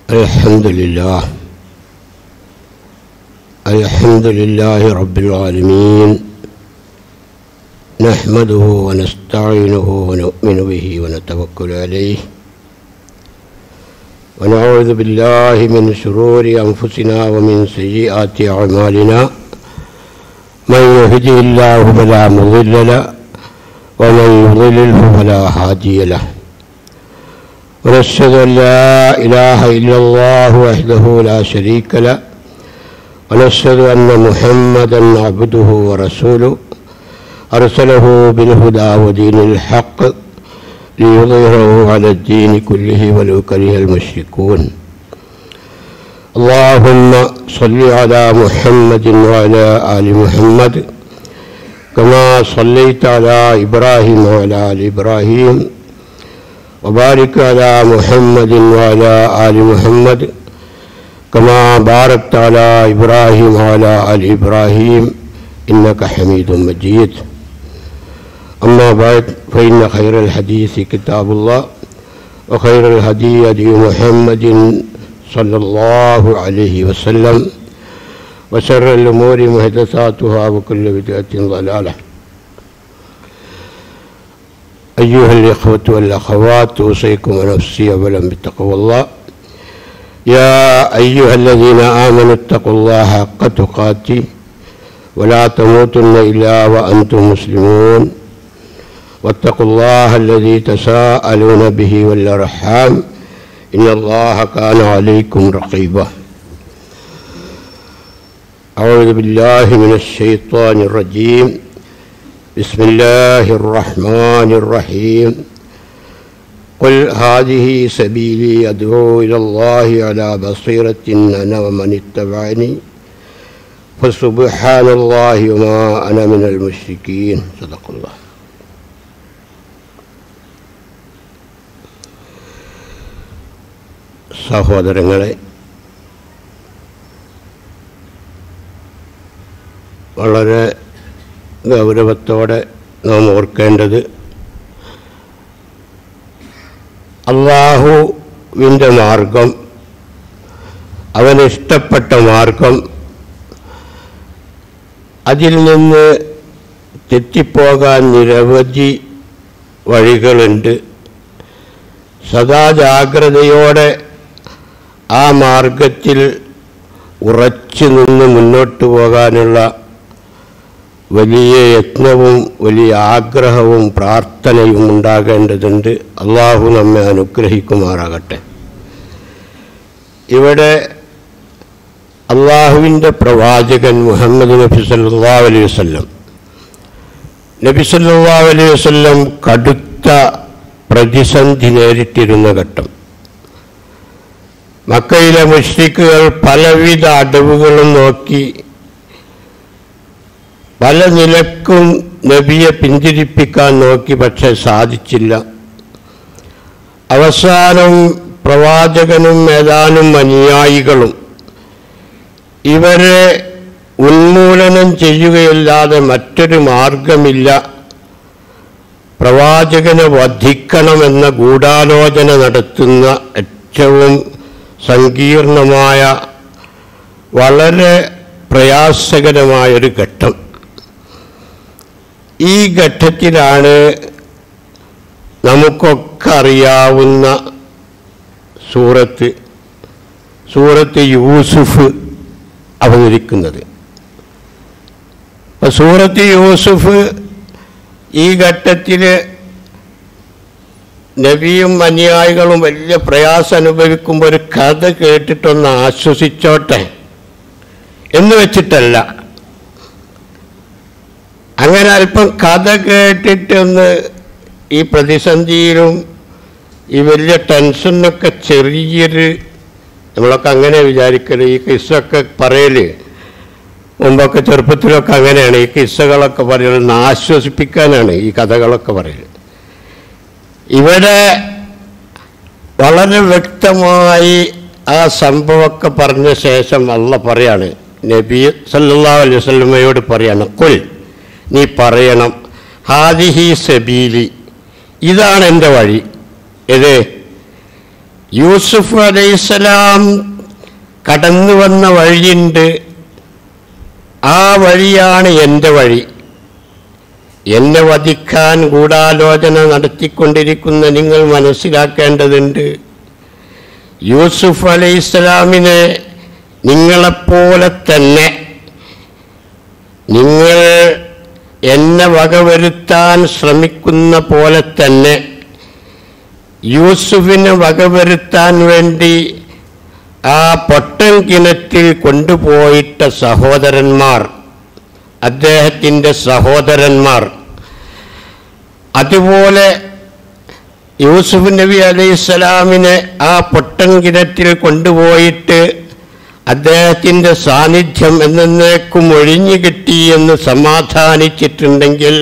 الحمد لله الحمد لله رب العالمين نحمده ونستعينه ونؤمن به ونتوكل عليه ونعوذ بالله من شرور أنفسنا ومن سيئات أعمالنا من يهده الله فلا مضل له ومن يضلله فلا هادي له ونشهد أن لا إله إلا الله وحده لا شريك له ونشهد أن محمدا عبده ورسوله أرسله بالهدى ودين الحق ليظهره على الدين كله ولو كره المشركون اللهم صل على محمد وعلى آل محمد كما صليت على إبراهيم وعلى آل إبراهيم وبارك على محمد وعلى آل محمد كما باركت على إبراهيم وعلى آل إبراهيم إنك حميد مجيد أما بعد فإن خير الحديث كتاب الله وخير الهدي هدي محمد صلى الله عليه وسلم وشر الأمور محدثاتها وكل بدعة ضلالة أيها الإخوة والأخوات أوصيكم ونفسي أولا بتقوى الله يا أيها الذين آمنوا اتقوا الله حق تقاته ولا تموتن إلا وأنتم مسلمون واتقوا الله الذي تساءلون به والأرحام إن الله كان عليكم رقيبا أعوذ بالله من الشيطان الرجيم بسم الله الرحمن الرحيم قل هذه سبيلي أدعو إلى الله على بصيرة أنا ومن اتبعني فسبحان الله وما أنا من المشركين صدق الله സഹോദരങ്ങളെ വളരെ ഗൗരവത്തോടെ നാം ഓർക്കേണ്ടത് അള്ളാഹുവിൻ്റെ മാർഗം അവനിഷ്ടപ്പെട്ട മാർഗം അതിൽ നിന്ന് തെറ്റിപ്പോകാൻ നിരവധി വഴികളുണ്ട് സദാ ജാഗ്രതയോടെ ആ മാർഗത്തിൽ ഉറച്ചു നിന്ന് മുന്നോട്ട് പോകാനുള്ള വലിയ യത്നവും വലിയ ആഗ്രഹവും പ്രാർത്ഥനയും ഉണ്ടാകേണ്ടതുണ്ട് അള്ളാഹു നമ്മെ അനുഗ്രഹിക്കുമാറാകട്ടെ ഇവിടെ അള്ളാഹുവിൻ്റെ പ്രവാചകൻ മുഹമ്മദ് നബി സല്ലാ അലൈഹി വല്ലം നബി സല്ലാ അലൈഹി വല്ലം കടുത്ത പ്രതിസന്ധി നേരിട്ടിരുന്ന ഘട്ടം മക്കയിലെ മുഷ്രിക്കുകൾ പലവിധ അടവുകളും നോക്കി പല നിലക്കും നബിയെ പിന്തിരിപ്പിക്കാൻ നോക്കി പക്ഷെ സാധിച്ചില്ല അവസാനം പ്രവാചകനും ഏതാനും അനുയായികളും ഇവരെ ഉന്മൂലനം ചെയ്യുകയല്ലാതെ മറ്റൊരു മാർഗമില്ല പ്രവാചകനെ വധിക്കണമെന്ന ഗൂഢാലോചന നടത്തുന്ന ഏറ്റവും സങ്കീർണമായ വളരെ പ്രയാസകരമായൊരു ഘട്ടം ഈ ഘട്ടത്തിലാണ് നമുക്കൊക്കെ അറിയാവുന്ന സൂറത്ത് സൂറത്ത് യൂസുഫ് അവതരിക്കുന്നത് അപ്പം സൂറത്ത് യൂസുഫ് ഈ ഘട്ടത്തിൽ നബിയും അനുയായികളും വലിയ പ്രയാസം അനുഭവിക്കുമ്പോൾ ഒരു കഥ കേട്ടിട്ടൊന്ന് ആശ്വസിച്ചോട്ടെ എന്ന് വെച്ചിട്ടല്ല അങ്ങനെ അല്പം കഥ കേട്ടിട്ടൊന്ന് ഈ പ്രതിസന്ധിയിലും ഈ വലിയ ടെൻഷനൊക്കെ ചെറിയൊരു നമ്മളൊക്കെ അങ്ങനെ വിചാരിക്കല് ഈ കിസ്സൊക്കെ പറയല് മുമ്പൊക്കെ ചെറുപ്പത്തിലൊക്കെ അങ്ങനെയാണ് ഈ കിസ്സകളൊക്കെ പറയുന്നത് ആശ്വസിപ്പിക്കാനാണ് ഈ കഥകളൊക്കെ പറയല് ഇവിടെ വളരെ വ്യക്തമായി ആ സംഭവമൊക്കെ പറഞ്ഞ ശേഷം അല്ല പറയാണ് നബി സല്ലാ അലൈഹി വസല്ലമയോട് പറയാണ് കുൽ നീ പറയണം ഹാദിഹി സബീലി ഇതാണ് എൻ്റെ വഴി ഇത് യൂസുഫ് അലൈഹിസ്സലാം കടന്നു വന്ന വഴിയുണ്ട് ആ വഴിയാണ് എൻ്റെ വഴി എന്നെ വധിക്കാൻ ഗൂഢാലോചന നടത്തിക്കൊണ്ടിരിക്കുന്ന നിങ്ങൾ മനസ്സിലാക്കേണ്ടതുണ്ട് യൂസുഫ് അലൈഹിസ്സലാമിനെ നിങ്ങളെപ്പോലെ തന്നെ നിങ്ങൾ എന്നെ വകവരുത്താൻ ശ്രമിക്കുന്ന പോലെ തന്നെ യൂസുഫിനെ വകവരുത്താൻ വേണ്ടി ആ പൊട്ടൻ കിണറ്റിൽ കൊണ്ടുപോയിട്ട സഹോദരന്മാർ അദ്ദേഹത്തിൻ്റെ സഹോദരന്മാർ അതുപോലെ യൂസുഫ് നബി അലൈഹിസ്സലാമിനെ ആ പൊട്ടൻ കിണറ്റിൽ കൊണ്ടുപോയിട്ട് അദ്ദേഹത്തിൻ്റെ സാന്നിധ്യം എന്നേക്കും ഒഴിഞ്ഞു കിട്ടി എന്ന് സമാധാനിച്ചിട്ടുണ്ടെങ്കിൽ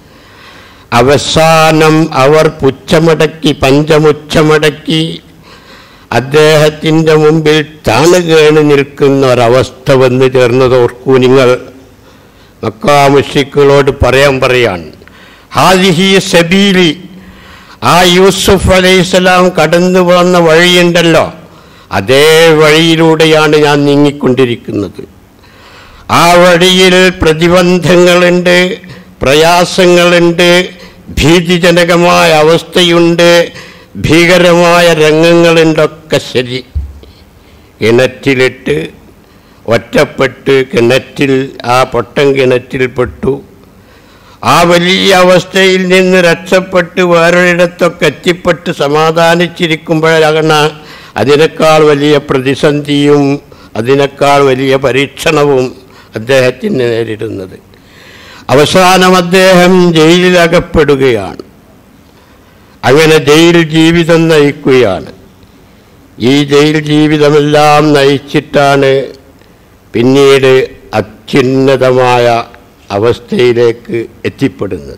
അവസാനം അവർ പുച്ഛമടക്കി പഞ്ചമുച്ഛമടക്കി അദ്ദേഹത്തിൻ്റെ മുമ്പിൽ താണുകേണ് നിൽക്കുന്ന ഒരവസ്ഥ വന്നു ചേർന്നത് ഓർക്കൂ നിങ്ങൾ മക്കാമുഷിക്കുകളോട് പറയാൻ പറയാണ് ഹാദിഹി സബീലി ആ യൂസുഫ് അലൈഹിസ്സലാം കടന്നു വന്ന വഴിയുണ്ടല്ലോ അതേ വഴിയിലൂടെയാണ് ഞാൻ നീങ്ങിക്കൊണ്ടിരിക്കുന്നത് ആ വഴിയിൽ പ്രതിബന്ധങ്ങളുണ്ട് പ്രയാസങ്ങളുണ്ട് ഭീതിജനകമായ അവസ്ഥയുണ്ട് ഭീകരമായ രംഗങ്ങളുണ്ടൊക്കെ ശരി കിണറ്റിലിട്ട് ഒറ്റപ്പെട്ട് കിണറ്റിൽ ആ പൊട്ടൻ കിണറ്റിൽപ്പെട്ടു ആ വലിയ അവസ്ഥയിൽ നിന്ന് രക്ഷപ്പെട്ട് വേറൊരിടത്തൊക്കെ എത്തിപ്പെട്ട് സമാധാനിച്ചിരിക്കുമ്പോഴാണ് അതിനേക്കാൾ വലിയ പ്രതിസന്ധിയും അതിനേക്കാൾ വലിയ പരീക്ഷണവും അദ്ദേഹത്തിന് നേരിടുന്നത് അവസാനം അദ്ദേഹം ജയിലിലകപ്പെടുകയാണ് അങ്ങനെ ജയിൽ ജീവിതം നയിക്കുകയാണ് ഈ ജയിൽ ജീവിതമെല്ലാം നയിച്ചിട്ടാണ് പിന്നീട് അത്യുന്നതമായ അവസ്ഥയിലേക്ക് എത്തിപ്പെടുന്നത്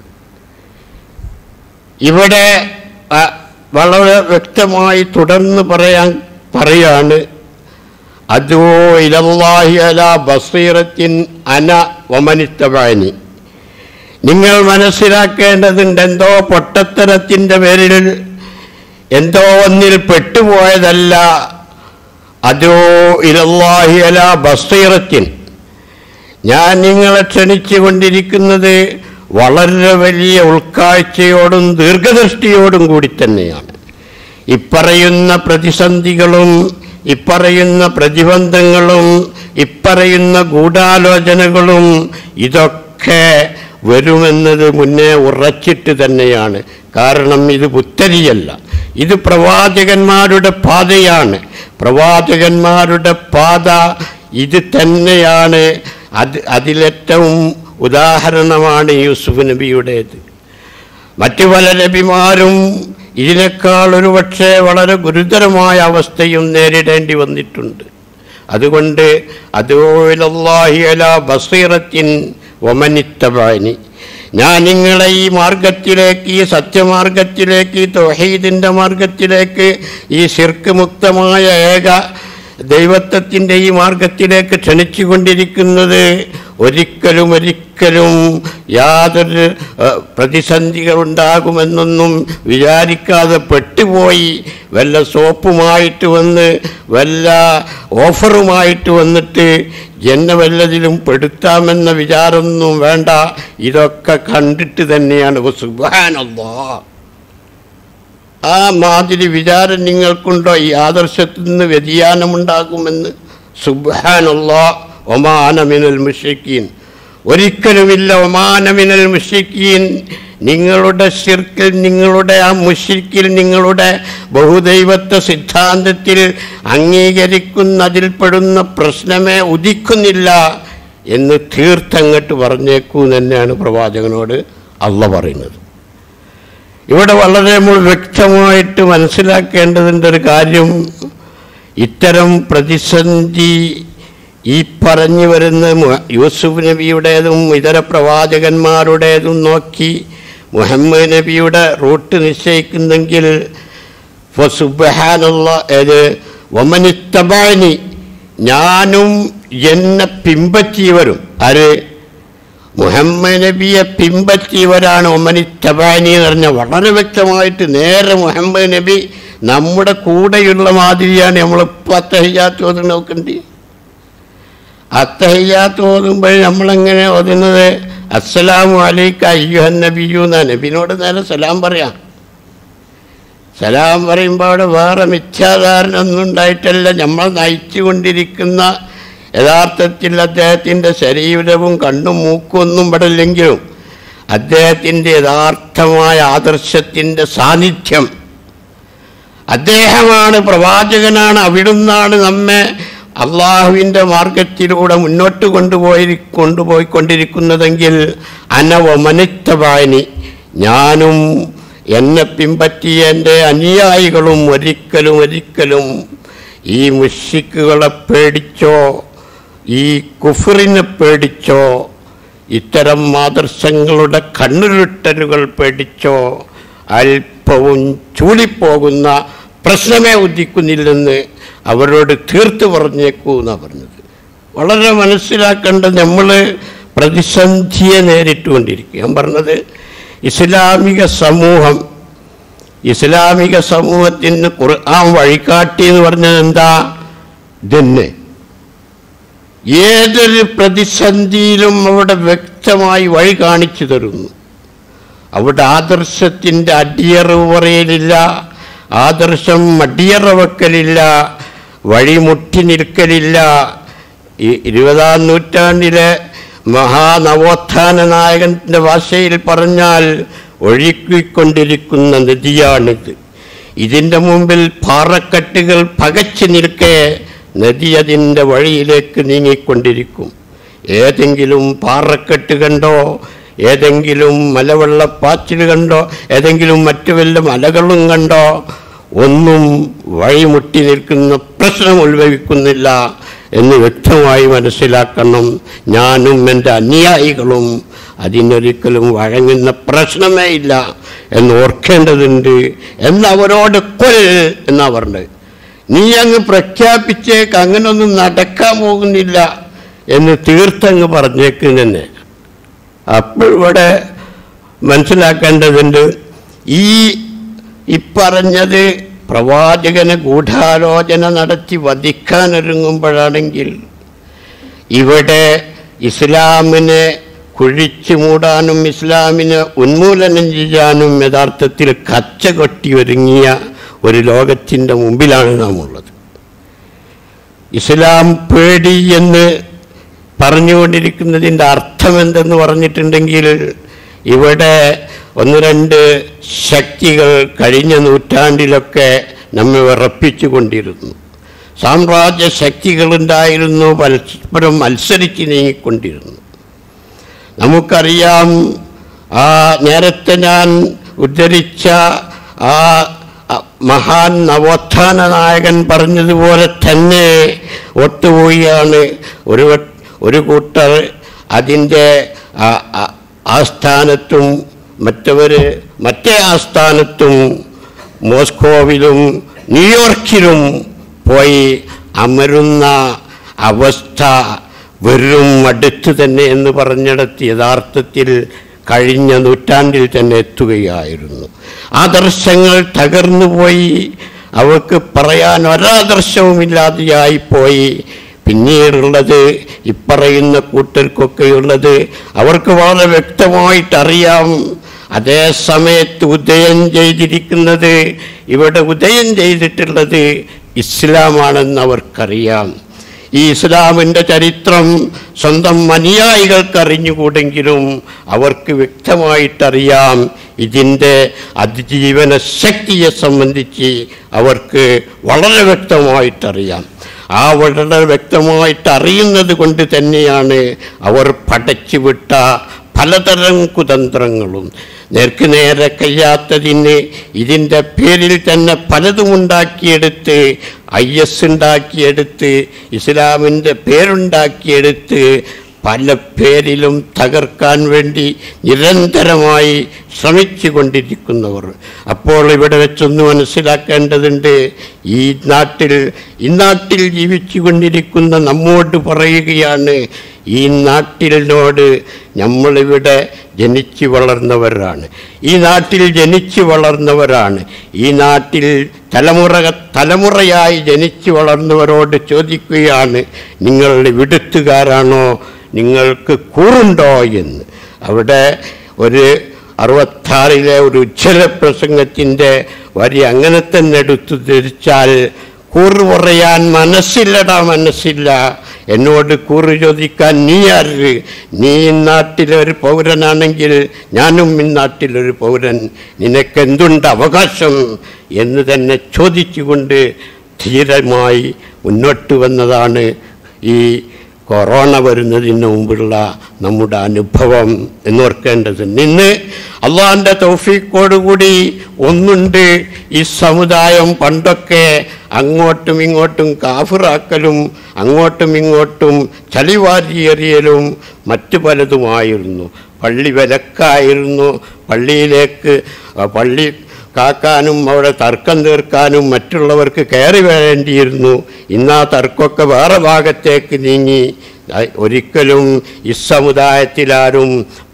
ഇവിടെ ആ, വളരെ വ്യക്തമായി തുടർന്ന് പറയാൻ പറയാണ് അതോ ഇലല്ലാഹി അല ബസീറത്തിൻ അന വമനിത്തവാനി നിങ്ങൾ മനസ്സിലാക്കേണ്ടതുണ്ട് എന്തോ പൊട്ടത്തരത്തിൻ്റെ പേരിൽ എന്തോ ഒന്നിൽ പെട്ടുപോയതല്ല അതോ ഇലല്ലാഹി അല ബസീറത്തിൻ ഞാൻ നിങ്ങളെ ക്ഷണിച്ചു കൊണ്ടിരിക്കുന്നത് വളരെ വലിയ ഉൾക്കാഴ്ചയോടും ദീർഘദൃഷ്ടിയോടും കൂടി തന്നെയാണ് ഇപ്പറയുന്ന പ്രതിസന്ധികളും ഇപ്പറയുന്ന പ്രതിബന്ധങ്ങളും ഇപ്പറയുന്ന ഗൂഢാലോചനകളും ഇതൊക്കെ വരുമെന്നത് മുന്നേ ഉറച്ചിട്ട് തന്നെയാണ് കാരണം ഇത് പുത്തരിയല്ല ഇത് പ്രവാചകന്മാരുടെ പാതയാണ് പ്രവാചകന്മാരുടെ പാത ഇത് തന്നെയാണ് അത് അതിലേറ്റവും ഉദാഹരണമാണ് യൂസുഫ് നബിയുടേത് മറ്റു പല നബിമാരും ഇതിനേക്കാൾ ഒരു പക്ഷേ വളരെ ഗുരുതരമായ അവസ്ഥയും നേരിടേണ്ടി വന്നിട്ടുണ്ട് അതുകൊണ്ട് അതുലാഹി അല ബസീറത്തിൻ ഒമനിത്തബാനി ഞാൻ നിങ്ങളെ ഈ മാർഗത്തിലേക്ക് ഈ സത്യമാർഗത്തിലേക്ക് ഈ തൊഹീദിൻ്റെ മാർഗത്തിലേക്ക് ഈ ശിർക്ക് മുക്തമായ ഏക ദൈവത്വത്തിൻ്റെ ഈ മാർഗത്തിലേക്ക് ക്ഷണിച്ചുകൊണ്ടിരിക്കുന്നത് ഒരിക്കലും ഒരിക്കലും യാതൊരു ഏഹ്, പ്രതിസന്ധികൾ ഉണ്ടാകുമെന്നൊന്നും വിചാരിക്കാതെ പെട്ടുപോയി വല്ല സോപ്പുമായിട്ട് വന്ന് വല്ല ഓഫറുമായിട്ട് വന്നിട്ട് എന്നെ വല്ലതിലും പെടുത്താമെന്ന വിചാരമൊന്നും വേണ്ട ഇതൊക്കെ കണ്ടിട്ട് തന്നെയാണ് സുബാനല്ലാ ആ മാതിരി വിചാരം നിങ്ങൾക്കുണ്ടോ ഈ ആദർശത്തിൽ നിന്ന് വ്യതിയാനമുണ്ടാകുമെന്ന് സുബാനുള്ള ഒമാനമിനൽ മുഷിക്കീൻ ഒരിക്കലുമില്ല ഒമാനമിനൽ മുഷിക്കീൻ നിങ്ങളുടെ ശിർക്കിൽ നിങ്ങളുടെ ആ മുഷിക്കിൽ നിങ്ങളുടെ ബഹുദൈവത്വ സിദ്ധാന്തത്തിൽ അംഗീകരിക്കുന്നതിൽപ്പെടുന്ന പ്രശ്നമേ ഉദിക്കുന്നില്ല എന്ന് തീർത്ഥങ്ങട്ട് പറഞ്ഞേക്കൂ എന്ന് തന്നെയാണ് പ്രവാചകനോട് അള്ള പറയുന്നത് ഇവിടെ വളരെ നമ്മൾ വ്യക്തമായിട്ട് മനസ്സിലാക്കേണ്ടതിൻ്റെ ഒരു കാര്യം ഇത്തരം പ്രതിസന്ധി ഈ പറഞ്ഞു വരുന്ന മു- യൂസുഫ് നബിയുടേതും ഇതര പ്രവാചകന്മാരുടേതും നോക്കി മുഹമ്മദ് നബിയുടെ റൂട്ട് നിശ്ചയിക്കുന്നെങ്കിൽ ഫസുബഹാനുള്ള ഏത് വമനിത്തബാനി ഞാനും എന്നെ പിമ്പറ്റിയവരും ആര് മുഹമ്മദ് നബിയെ പിമ്പറ്റിയവരാണ് ഒമനി തബാനി എന്ന് പറഞ്ഞ വളരെ വ്യക്തമായിട്ട് നേരെ മുഹമ്മദ് നബി നമ്മുടെ കൂടെയുള്ള മാതിരിയാണ് നമ്മളിപ്പോൾ അത്തഹയ്യാത്ത് ഓതുന്നത് നോക്കണ്ടി അത്തഹയ്യാത്ത് ഓതുമ്പോൾ നമ്മളെങ്ങനെ ഓതുന്നത് അസ്സലാമു അലൈക്ക അയ്യുഹൻ നബിയു എന്നാ നബിനോട് നേരെ സലാം പറയാം സലാം പറയുമ്പോൾ അവിടെ വേറെ മിഥ്യാധാരണ ഒന്നും ഉണ്ടായിട്ടല്ല നമ്മൾ നയിച്ചു കൊണ്ടിരിക്കുന്ന യഥാർത്ഥത്തിൽ അദ്ദേഹത്തിൻ്റെ ശരീരവും കണ്ണും മൂക്കും ഒന്നും ഇവിടെ ഇല്ലെങ്കിലും അദ്ദേഹത്തിൻ്റെ യഥാർത്ഥമായ ആദർശത്തിൻ്റെ സാന്നിധ്യം അദ്ദേഹമാണ് പ്രവാചകനാണ് അവിടുന്നാണ് നമ്മെ അള്ളാഹുവിൻ്റെ മാർഗത്തിലൂടെ മുന്നോട്ട് കൊണ്ടുപോയി കൊണ്ടുപോയിക്കൊണ്ടിരിക്കുന്നതെങ്കിൽ അനവമനിത്തവാനി ഞാനും എന്നെ പിമ്പറ്റിയ എൻ്റെ അനുയായികളും ഒരിക്കലും ഒരിക്കലും ഈ മുഷിക്കുകളെ പേടിച്ചോ ഈ കുഫറിനെ പേടിച്ചോ ഇത്തരം ആദർശങ്ങളുടെ കണ്ണുരുട്ടലുകൾ പേടിച്ചോ അല്പവും ചൂളിപ്പോകുന്ന പ്രശ്നമേ ഉദിക്കുന്നില്ലെന്ന് അവരോട് തീർത്ത് പറഞ്ഞേക്കൂ എന്നാണ് പറഞ്ഞത് വളരെ മനസ്സിലാക്കേണ്ടത് നമ്മൾ പ്രതിസന്ധിയെ നേരിട്ടുകൊണ്ടിരിക്കുക ഞാൻ പറഞ്ഞത് ഇസ്ലാമിക സമൂഹം ഇസ്ലാമിക സമൂഹത്തിന് ഖുർആൻ വഴികാട്ടി എന്ന് പറഞ്ഞത് എന്താ ഇതന്നെ ഏതൊരു പ്രതിസന്ധിയിലും അവിടെ വ്യക്തമായി വഴി കാണിച്ചു തരുന്നു അവിടെ ആദർശത്തിൻ്റെ അടിയറവ് പറയലില്ല ആദർശം അടിയറ വെക്കലില്ല വഴിമുട്ടി നിൽക്കലില്ല ഈ ഇരുപതാം നൂറ്റാണ്ടിലെ മഹാനവോത്ഥാന നായകൻ്റെ ഭാഷയിൽ പറഞ്ഞാൽ ഒഴുക്കിക്കൊണ്ടിരിക്കുന്ന നദിയാണിത് ഇതിൻ്റെ മുമ്പിൽ പാറക്കെട്ടുകൾ പകച്ചു നിൽക്കെ നദി അതിൻ്റെ വഴിയിലേക്ക് നീങ്ങിക്കൊണ്ടിരിക്കും ഏതെങ്കിലും പാറക്കെട്ട് കണ്ടോ ഏതെങ്കിലും മലവെള്ളപ്പാച്ചിൽ കണ്ടോ ഏതെങ്കിലും മറ്റു വല്ല മലകളും കണ്ടോ ഒന്നും വഴിമുട്ടി നിൽക്കുന്ന പ്രശ്നം ഉത്ഭവിക്കുന്നില്ല എന്ന് വ്യക്തമായി മനസ്സിലാക്കണം ഞാനും എൻ്റെ അനുയായികളും അതിനൊരിക്കലും വഴങ്ങുന്ന പ്രശ്നമേ ഇല്ല എന്ന് ഓർക്കേണ്ടതുണ്ട് എന്ന് അവരോട് കൊൽ എന്നാ പറഞ്ഞത് നീ അങ്ങ് പ്രഖ്യാപിച്ചേക്ക് അങ്ങനൊന്നും നടക്കാൻ പോകുന്നില്ല എന്ന് തീർത്തങ്ങ് പറഞ്ഞേക്ക് തന്നെ അപ്പോൾ ഇവിടെ മനസ്സിലാക്കേണ്ടതുണ്ട് ഈ ഇപ്പറഞ്ഞത് പ്രവാചകന് ഗൂഢാലോചന നടത്തി വധിക്കാനൊരുങ്ങുമ്പോഴാണെങ്കിൽ ഇവിടെ ഇസ്ലാമിനെ കുഴിച്ചു മൂടാനും ഇസ്ലാമിനെ ഉന്മൂലനം ചെയ്യാനും യഥാർത്ഥത്തിൽ കച്ച കൊട്ടി ഒരുങ്ങിയ ഒരു ലോകത്തിൻ്റെ മുമ്പിലാണ് നാം ഉള്ളത് ഇസ്ലാം പേടി എന്ന് പറഞ്ഞുകൊണ്ടിരിക്കുന്നതിൻ്റെ അർത്ഥം എന്തെന്ന് പറഞ്ഞിട്ടുണ്ടെങ്കിൽ ഇവിടെ ഒന്ന് രണ്ട് ശക്തികൾ കഴിഞ്ഞ നൂറ്റാണ്ടിലൊക്കെ നമ്മെ വിറപ്പിച്ചു കൊണ്ടിരുന്നു സാമ്രാജ്യ ശക്തികളുണ്ടായിരുന്നു പരസ്പരം മത്സരിച്ച് നീങ്ങിക്കൊണ്ടിരുന്നു നമുക്കറിയാം ആ നേരത്തെ ഞാൻ ഉദ്ധരിച്ച ആ അ- മഹാൻ നവോത്ഥാന നായകൻ പറഞ്ഞതുപോലെ തന്നെ ഒത്തുപോയാണ് ഒരു വ- ഒരു കൂട്ടർ അതിൻ്റെ ആ- ആ- ആസ്ഥാനത്തും മറ്റവർ മറ്റേ ആസ്ഥാനത്തും മോസ്കോവിലും ന്യൂയോർക്കിലും പോയി അമരുന്ന അവസ്ഥ വെറും അടുത്ത് തന്നെ എന്ന് പറഞ്ഞിടത്ത് യഥാർത്ഥത്തിൽ കഴിഞ്ഞ നൂറ്റാണ്ടിൽ തന്നെ എത്തുകയായിരുന്നു ആദർശങ്ങൾ തകർന്നു പോയി അവർക്ക് പറയാൻ ഒരാദർശവുമില്ലാതെയായി പോയി പിന്നീടുള്ളത് ഇപ്പറയുന്ന കൂട്ടർക്കൊക്കെയുള്ളത് അവർക്ക് വളരെ വ്യക്തമായിട്ടറിയാം അതേ സമയത്ത് ഉദയം ചെയ്തിരിക്കുന്നത് ഇവിടെ ഉദയം ചെയ്തിട്ടുള്ളത് ഇസ്ലാമാണെന്ന് അവർക്കറിയാം ഈ ഇസ്ലാമിൻ്റെ ചരിത്രം സ്വന്തം അനുയായികൾക്ക് അറിഞ്ഞുകൂടെങ്കിലും അവർക്ക് വ്യക്തമായിട്ടറിയാം ഇതിൻ്റെ അതിജീവന ശക്തിയെ സംബന്ധിച്ച് അവർക്ക് വളരെ വ്യക്തമായിട്ടറിയാം ആ വളരെ വ്യക്തമായിട്ട് അറിയുന്നത് കൊണ്ട് തന്നെയാണ് അവർ പടച്ചു വിട്ട പലതരം കുതന്ത്രങ്ങളും നേർക്ക് നേരെ കഴിയാത്തതിന് ഇതിൻ്റെ പേരിൽ തന്നെ പലതും ഉണ്ടാക്കിയെടുത്ത് ഐ എസ് ഉണ്ടാക്കിയെടുത്ത് ഇസ്ലാമിൻ്റെ പേരുണ്ടാക്കിയെടുത്ത് പല പേരിലും തകർക്കാൻ വേണ്ടി നിരന്തരമായി ശ്രമിച്ചു കൊണ്ടിരിക്കുന്നവർ അപ്പോൾ ഇവിടെ വെച്ചൊന്ന് മനസ്സിലാക്കേണ്ടതുണ്ട് ഈ നാട്ടിൽ ഈ നാട്ടിൽ ജീവിച്ചു കൊണ്ടിരിക്കുന്ന നമ്മോട് പറയുകയാണ് ഈ നാട്ടിലിനോട് നമ്മളിവിടെ ജനിച്ചു വളർന്നവരാണ് ഈ നാട്ടിൽ ജനിച്ചു വളർന്നവരാണ് ഈ നാട്ടിൽ തലമുറ തലമുറയായി ജനിച്ചു വളർന്നവരോട് ചോദിക്കുകയാണ് നിങ്ങൾ വിടുത്തുകാരാണോ നിങ്ങൾക്ക് കൂറുണ്ടോ എന്ന് അവിടെ ഒരു അറുപത്താറിലെ ഒരു ഉജ്ജ്വല പ്രസംഗത്തിൻ്റെ വരി അങ്ങനെ തന്നെ എടുത്തു ധരിച്ചാൽ കൂറ് പറയാൻ മനസ്സില്ലടാ മനസ്സില്ല എന്നോട് കൂറ് ചോദിക്കാൻ നീ ആര് നീ ഇന്നാട്ടിലെ ഒരു പൗരനാണെങ്കിൽ ഞാനും ഇന്നാട്ടിലൊരു പൗരൻ നിനക്കെന്തുണ്ട് അവകാശം എന്ന് തന്നെ ചോദിച്ചുകൊണ്ട് ധീരമായി മുന്നോട്ട് വന്നതാണ് ഈ കൊറോണ വരുന്നതിന് മുമ്പുള്ള നമ്മുടെ അനുഭവം എന്നോർക്കേണ്ടതുണ്ട് ഇന്ന് അള്ളാഹിൻ്റെ തൗഫീക്കോടുകൂടി ഒന്നുണ്ട് ഈ സമുദായം പണ്ടൊക്കെ അങ്ങോട്ടും ഇങ്ങോട്ടും കാഫിറാക്കലും അങ്ങോട്ടും ഇങ്ങോട്ടും ചളിവാരിയെറിയലും മറ്റു പലതുമായിരുന്നു പള്ളി വിലക്കായിരുന്നു പള്ളിയിലേക്ക് ആ, പള്ളി കാക്കാനും അവിടെ തർക്കം തീർക്കാനും മറ്റുള്ളവർക്ക് കയറി വേണ്ടിയിരുന്നു ഇന്ന് ആ തർക്കമൊക്കെ വേറെ ഭാഗത്തേക്ക് നീങ്ങി അ- ഒരിക്കലും ഈ സമുദായത്തിലാരും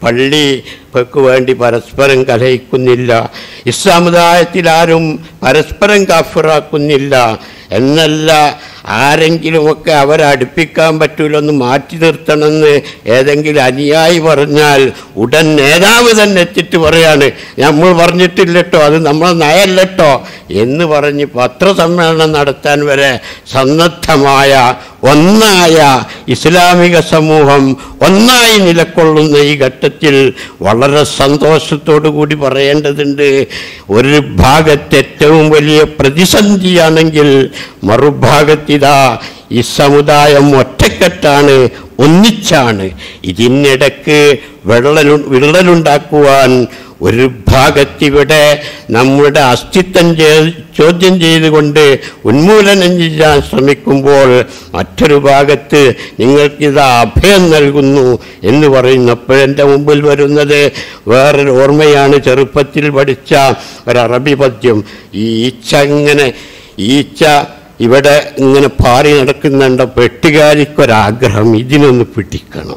പള്ളിക്ക് വേണ്ടി പരസ്പരം കലഹിക്കുന്നില്ല ഈ സമുദായത്തിലാരും പരസ്പരം കാഫിറാക്കുന്നില്ല എന്നല്ല ആരെങ്കിലുമൊക്കെ അവരെ അടുപ്പിക്കാൻ പറ്റൂലൊന്ന് മാറ്റി നിർത്തണമെന്ന് ഏതെങ്കിലും അനുയായി പറഞ്ഞാൽ ഉടൻ നേതാവ് തന്നെ എത്തിയിട്ട് പറയാണ് നമ്മൾ പറഞ്ഞിട്ടില്ലട്ടോ അത് നമ്മളെ നയല്ലട്ടോ എന്ന് പറഞ്ഞ് പത്രസമ്മേളനം നടത്താൻ വരെ സന്നദ്ധമായ ഒന്നായ ഇസ്ലാമിക സമൂഹം ഒന്നായി നിലകൊള്ളുന്ന ഈ ഘട്ടത്തിൽ വളരെ സന്തോഷത്തോടു കൂടി പറയേണ്ടതുണ്ട് ഒരു ഭാഗത്ത് ഏറ്റവും വലിയ പ്രതിസന്ധിയാണെങ്കിൽ മറുഭാഗത്തിതാ ഈ സമുദായം ഒറ്റക്കെട്ടാണ് ഒന്നിച്ചാണ് ഇതിനിടക്ക് വിള്ളലു വിള്ളലുണ്ടാക്കുവാൻ ഒരു ഭാഗത്തിവിടെ നമ്മുടെ അസ്തിത്വം ചേ- ചോദ്യം ചെയ്തുകൊണ്ട് ഉന്മൂലനം ചെയ്യാൻ ശ്രമിക്കുമ്പോൾ മറ്റൊരു ഭാഗത്ത് നിങ്ങൾക്കിത് അഭയം നൽകുന്നു എന്ന് പറയുന്നപ്പോഴെൻ്റെ മുമ്പിൽ വരുന്നത് വേറൊരു ഓർമ്മയാണ് ചെറുപ്പത്തിൽ പഠിച്ച ഒരു അറബി പദ്യം ഈ ഈച്ച ഇങ്ങനെ ഈച്ച ഇവിടെ ഇങ്ങനെ പാറി നടക്കുന്നുണ്ട് പെട്ടുകാരിക്കൊരാഗ്രഹം ഇതിനൊന്ന് പിടിക്കണം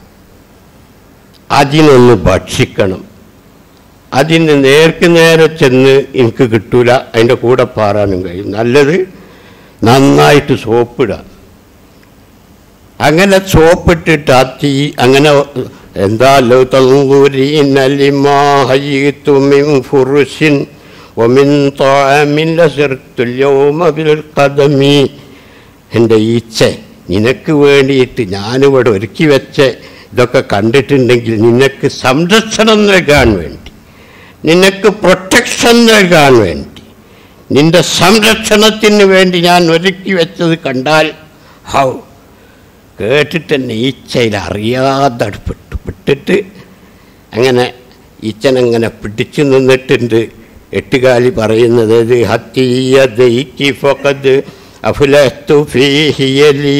അതിനൊന്ന് ഭക്ഷിക്കണം അതിന് നേർക്ക് നേരെ ചെന്ന് എനിക്ക് കിട്ടൂല അതിൻ്റെ കൂടെ പാറാനും കഴിയും നല്ലത് നന്നായിട്ട് സോപ്പിടുക അങ്ങനെ സോപ്പിട്ടിട്ട് ആ തീ അങ്ങനെ എന്താ ലോ തങ്കൂരിൻ ഫുറുസിൻ ومن طعام لسرت اليوم بالقدم എൻ്റെ ഈച്ച നിനക്ക് വേണ്ടിയിട്ട് ഞാനിവിടെ ഒരുക്കി വെച്ച് ഇതൊക്കെ കണ്ടിട്ടുണ്ടെങ്കിൽ നിനക്ക് സംരക്ഷണം നൽകാൻ വേണ്ടി നിനക്ക് പ്രൊട്ടക്ഷൻ നൽകാൻ വേണ്ടി നിന്റെ സംരക്ഷണത്തിന് വേണ്ടി ഞാൻ ഒരുക്കി വെച്ചത് കണ്ടാൽ ഹൗ കേട്ടിട്ട് തന്നെ ഈച്ചയിൽ അറിയാതെ അടുപ്പിട്ടു വിട്ടിട്ട് അങ്ങനെ ഈച്ചനങ്ങനെ പിടിച്ചു നിന്നിട്ടുണ്ട് എട്ടുകാലി പറയുന്നത് ഇത് ഹത്തീയതയ്ക്ക് ഫഖദ് അഫ്ലഹ്തു ഫീഹിയലി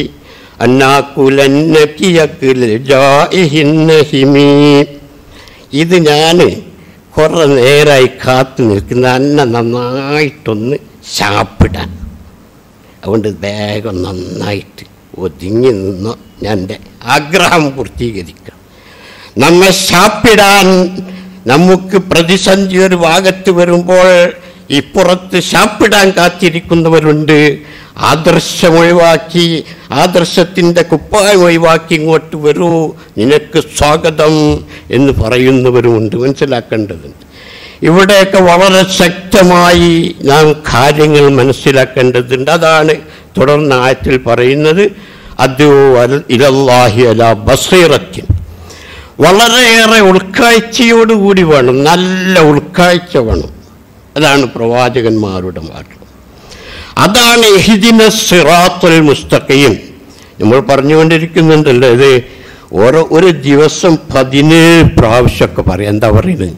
അന്നാക്കുലന്നക്കിയക്കിൽ ജാഇഹിന്നഹിമീ ഇത് ഞാൻ കുറേ നേരമായി കാത്തു നിൽക്കുന്ന അന്ന നന്നായിട്ടൊന്ന് ശാപ്പിടാൻ അതുകൊണ്ട് വേഗം നന്നായിട്ട് ഒതുങ്ങി നിന്നോ ഞാൻ എൻ്റെ ആഗ്രഹം പൂർത്തീകരിക്കണം നമ്മെ ശാപ്പിടാൻ നമുക്ക് പ്രതിസന്ധി ഒരു ഭാഗത്ത് വരുമ്പോൾ ഇപ്പുറത്ത് ശാപ്പിടാൻ കാത്തിരിക്കുന്നവരുണ്ട് ആദർശം ഒഴിവാക്കി ആദർശത്തിൻ്റെ കുപ്പായം ഒഴിവാക്കി ഇങ്ങോട്ട് വരൂ നിനക്ക് സ്വാഗതം എന്ന് പറയുന്നവരുമുണ്ട് മനസ്സിലാക്കേണ്ടതുണ്ട് ഇവിടെയൊക്കെ വളരെ ശക്തമായി നാം കാര്യങ്ങൾ മനസ്സിലാക്കേണ്ടതുണ്ട് അതാണ് തുടർന്ന് ആയത്തിൽ പറയുന്നത് അത് ഇലല്ലാഹി അല ബസീറത്തിൻ വളരെയേറെ ഉൾക്കാഴ്ചയോടുകൂടി വേണം നല്ല ഉൾക്കാഴ്ച വേണം അതാണ് പ്രവാചകന്മാരുടെ മാർഗം അതാണ് എഹിദിന സിറാത്തുൽ മുസ്തഖയും നമ്മൾ പറഞ്ഞുകൊണ്ടിരിക്കുന്നുണ്ടല്ലോ ഇത് ഓരോ ഒരു ദിവസം പതിനേഴ് പ്രാവശ്യമൊക്കെ പറയാം എന്താ പറയുന്നത്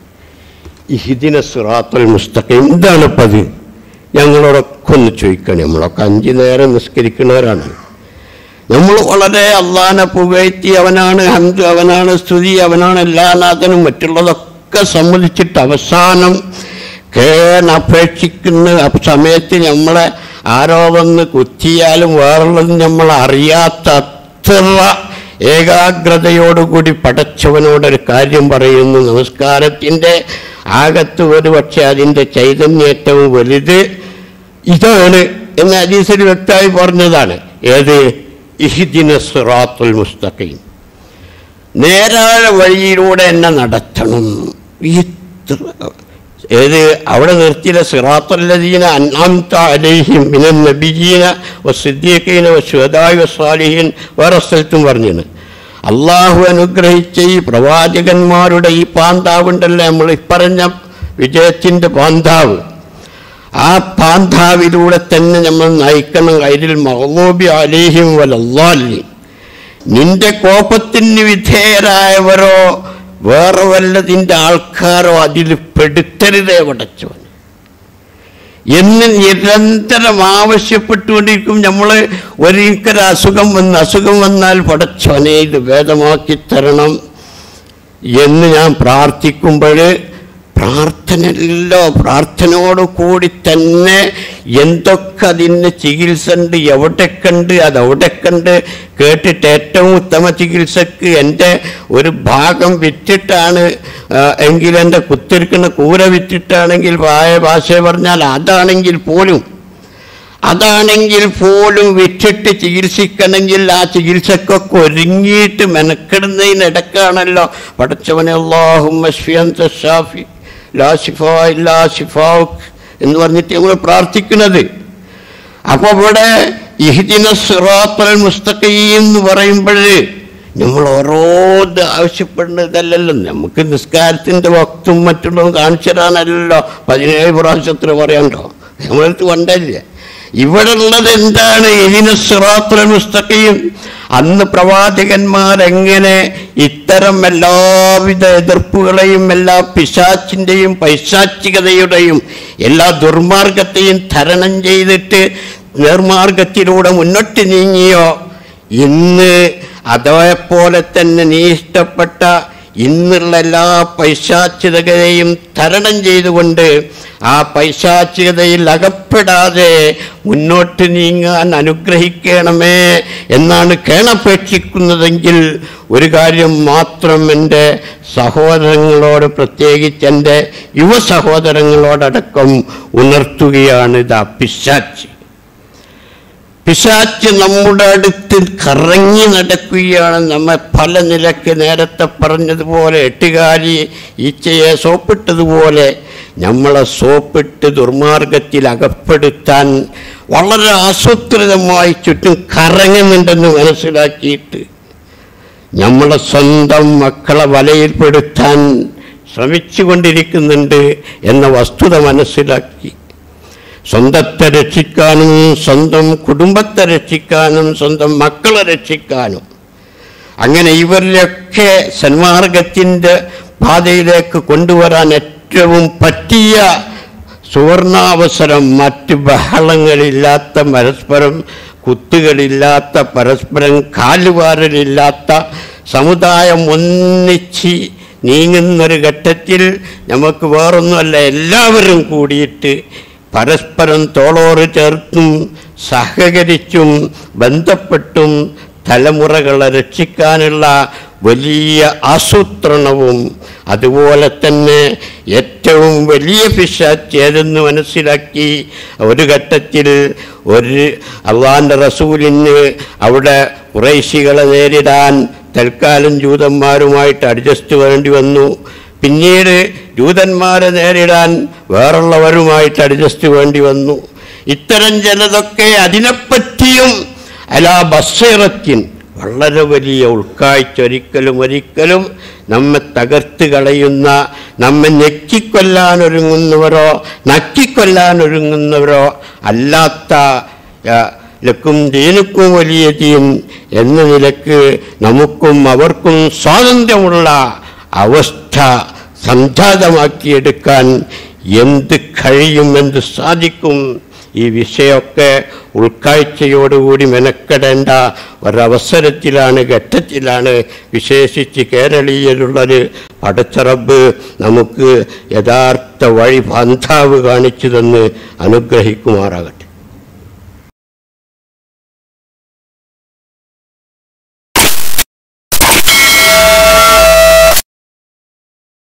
ഇഹിദിന സിറാത്തുൽ മുസ്തഖയും എന്താണ് പതി ഞങ്ങളോടൊക്കെ ഒന്ന് ചോദിക്കണം നമ്മളൊക്കെ അഞ്ചു നേരം നിസ്കരിക്കുന്നവരാണ് നമ്മൾ വളരെ അള്ളാനെ പുകഴ്ത്തി അവനാണ് ഹന്ത് അവനാണ് സ്തുതി അവനാണ് എല്ലാ നാഥനും മറ്റുള്ളതൊക്കെ സമ്മതിച്ചിട്ട് അവസാനം കേണപേക്ഷിക്കുന്ന ആ സമയത്ത് നമ്മളെ ആരോ വന്ന് കുത്തിയാലും വേറുള്ളത് നമ്മൾ അറിയാത്ത അത്ര ഏകാഗ്രതയോടുകൂടി പടച്ചവനോടൊരു കാര്യം പറയുന്നു നമസ്കാരത്തിൻ്റെ ആകത്ത് ഒരു പക്ഷേ അതിൻ്റെ ചൈതന്യേറ്റവും വലുത് ഇതാണ് എന്ന ഹദീസിൽ വ്യക്തമായി പറഞ്ഞതാണ് ഏത് ഇഹിദിന സിറാത്തുൽ മുസ്തഖീം നേരായ വഴിയിലൂടെ എന്നെ നടത്തണം ഇത്ര ഏത് അവിടെ നിർത്തിയ സിറാത്തുല്ലദീന അന്നാംത അലൈഹിം മിനൻ നബിയീന വസിദ്ദീഖീന വശുഹദായി വസ്സാലിഹീൻ വേറെ സ്ഥലത്തും പറഞ്ഞിന് അള്ളാഹു അനുഗ്രഹിച്ച ഈ പ്രവാചകന്മാരുടെ ഈ പാന്താവുണ്ടല്ലോ നമ്മൾ ഇപ്പറഞ്ഞ വിജയത്തിൻ്റെ പാന്താവ് ആ പാന്താവിലൂടെ തന്നെ നമ്മൾ നയിക്കണം കയ്യിൽ മഹബൂബി അലേഹിം വലല്ലാലി നിന്റെ കോപത്തിന് വിധേയരായവരോ വേറെ വല്ലതിൻ്റെ ആൾക്കാരോ അതിൽ പെടുത്തരുതേ പടച്ചവൻ എന്ന് നിരന്തരം ആവശ്യപ്പെട്ടുകൊണ്ടിരിക്കും നമ്മൾ ഒരിക്കൽ അസുഖം വന്ന് അസുഖം വന്നാൽ പടച്ചവനെ ഇത് ഭേദമാക്കി തരണം എന്ന് ഞാൻ പ്രാർത്ഥിക്കുമ്പോൾ പ്രാർത്ഥനയിലോ പ്രാർത്ഥനയോട് കൂടി തന്നെ എന്തൊക്കെ അതിന് ചികിത്സ ഉണ്ട് എവിടെ കണ്ട് അതെവിടെ കണ്ട് കേട്ടിട്ട് ഏറ്റവും ഉത്തമ ചികിത്സക്ക് എൻ്റെ ഒരു ഭാഗം വിറ്റിട്ടാണ് ആ, എങ്കിൽ എൻ്റെ കുത്തിരിക്കുന്ന കൂര വിറ്റിട്ടാണെങ്കിൽ പായ ഭാഷ പറഞ്ഞാൽ അതാണെങ്കിൽ പോലും അതാണെങ്കിൽ പോലും വിറ്റിട്ട് ചികിത്സിക്കണമെങ്കിൽ ആ ചികിത്സക്കൊക്കെ ഒരുങ്ങിയിട്ട് മെനക്കെടുന്നതിനിടക്കാണല്ലോ പടച്ചവനെ അള്ളാഹും ഷാഫി ലാ ഷിഫാ ഇല്ലാ ഷിഫാവുക് എന്ന് പറഞ്ഞിട്ട് നമ്മൾ പ്രാർത്ഥിക്കുന്നത് അപ്പോൾ ഇവിടെ ഇഹ്ദിന സിറാത്തൽ മുസ്തഖീം എന്ന് പറയുമ്പോൾ നമ്മൾ ഓരോത് ആവശ്യപ്പെടുന്നതല്ലല്ലോ നമുക്ക് നിസ്കാരത്തിൻ്റെ വക്തും മറ്റുള്ളതും കാണിച്ചു തരാനല്ലല്ലോ പതിനേഴ് പ്രാവശ്യത്തിൽ പറയണ്ടോ നമ്മളടുത്ത് കൊണ്ടല്ലേ ഇവിടെ ഉള്ളത് എന്താണ് ഇതിന് സിറാത്തുൽ മുസ്തഖീം അന്ന് പ്രവാചകന്മാരെങ്ങനെ ഇത്തരം എല്ലാവിധ എതിർപ്പുകളെയും എല്ലാ പിശാച്ചിൻ്റെയും പൈശാചികതയുടെയും എല്ലാ ദുർമാർഗത്തെയും തരണം ചെയ്തിട്ട് നേർമാർഗത്തിലൂടെ മുന്നോട്ട് നീങ്ങിയോ ഇന്ന് അതേപോലെ തന്നെ നീ ഇഷ്ടപ്പെട്ട ഇന്നുള്ള എല്ലാ പൈശാചികതയെയും തരണം ചെയ്തുകൊണ്ട് ആ പൈശാചികതയിൽ അകപ്പെടാതെ മുന്നോട്ട് നീങ്ങാൻ അനുഗ്രഹിക്കണമേ എന്നാണ് കേണപേക്ഷിക്കുന്നതെങ്കിൽ ഒരു കാര്യം മാത്രം എൻ്റെ സഹോദരങ്ങളോട് പ്രത്യേകിച്ച് എൻ്റെ യുവ സഹോദരങ്ങളോടടക്കം ഉണർത്തുകയാണ് ഇതാ പിശാച്ച് പിശാച്ച് നമ്മുടെ അടുത്ത് കറങ്ങി നടക്കുകയാണ് നമ്മെ പല നിലക്ക് നേരത്തെ പറഞ്ഞതുപോലെ എട്ടുകാലി ഈച്ചയെ സോപ്പിട്ടതുപോലെ നമ്മളെ സോപ്പിട്ട് ദുർമാർഗത്തിൽ അകപ്പെടുത്താൻ വളരെ ആസൂത്രിതമായി ചുറ്റും കറങ്ങുന്നുണ്ടെന്ന് മനസ്സിലാക്കിയിട്ട് നമ്മളെ സ്വന്തം മക്കളെ വലയിൽപ്പെടുത്താൻ ശ്രമിച്ചുകൊണ്ടിരിക്കുന്നുണ്ട് എന്ന വസ്തുത മനസ്സിലാക്കി സ്വന്തത്തെ രക്ഷിക്കാനും സ്വന്തം കുടുംബത്തെ രക്ഷിക്കാനും സ്വന്തം മക്കളെ രക്ഷിക്കാനും അങ്ങനെ ഇവരിലൊക്കെ സന്മാർഗത്തിൻ്റെ പാതയിലേക്ക് കൊണ്ടുവരാൻ ഏറ്റവും പറ്റിയ സുവർണാവസരം മറ്റ് ബഹളങ്ങളില്ലാത്ത പരസ്പരം കുത്തുകളില്ലാത്ത പരസ്പരം കാലുവാരലില്ലാത്ത സമുദായം ഒന്നിച്ച് നീങ്ങുന്നൊരു ഘട്ടത്തിൽ നമുക്ക് വേറൊന്നുമല്ല എല്ലാവരും കൂടിയിട്ട് പരസ്പരം തോളോറ് ചേർത്തും സഹകരിച്ചും ബന്ധപ്പെട്ടും തലമുറകളെ രക്ഷിക്കാനുള്ള വലിയ ആസൂത്രണവും അതുപോലെ തന്നെ ഏറ്റവും വലിയ പിശാച്ച് ഏതെന്ന് മനസ്സിലാക്കി ഒരു ഘട്ടത്തിൽ ഒരു അള്ളാൻ്റെ റസൂലിന് അവിടെ കുറേശികളെ നേരിടാൻ തൽക്കാലം ജൂതന്മാരുമായിട്ട് അഡ്ജസ്റ്റ് വേണ്ടി വന്നു പിന്നീട് ജൂതന്മാരെ നേരിടാൻ വേറുള്ളവരുമായിട്ട് അഡ്ജസ്റ്റ് വേണ്ടി വന്നു ഇത്തരം ചിലതൊക്കെ അതിനെപ്പറ്റിയും അലാ ബസ്സിറത്തിൻ വളരെ വലിയ ഉൾക്കാഴ്ച ഒരിക്കലും ഒരിക്കലും നമ്മെ തകർത്ത് കളയുന്ന നമ്മെ ഞെക്കിക്കൊല്ലാൻ ഒരുങ്ങുന്നവരോ നക്കിക്കൊല്ലാൻ ഒരുങ്ങുന്നവരോ അല്ലാത്ത ആ, ലക്കും ദീനുക്കും വലിയ ദീൻ എന്ന നിലക്ക് നമുക്കും അവർക്കും സ്വാതന്ത്ര്യമുള്ള അവസ്ഥ സംജാതമാക്കിയെടുക്കാൻ എന്ത് കഴിയും എന്ത് സാധിക്കും ഈ വിഷയമൊക്കെ ഉൾക്കാഴ്ചയോടുകൂടി മെനക്കെടേണ്ട ഒരവസരത്തിലാണ് ഘട്ടത്തിലാണ് വിശേഷിച്ച് കേരളീയരുള്ളത് പടച്ചറബ് നമുക്ക് യഥാർത്ഥ വഴി ബന്ധാവ് കാണിച്ചു തന്ന് അനുഗ്രഹിക്കുമാറാകട്ടെ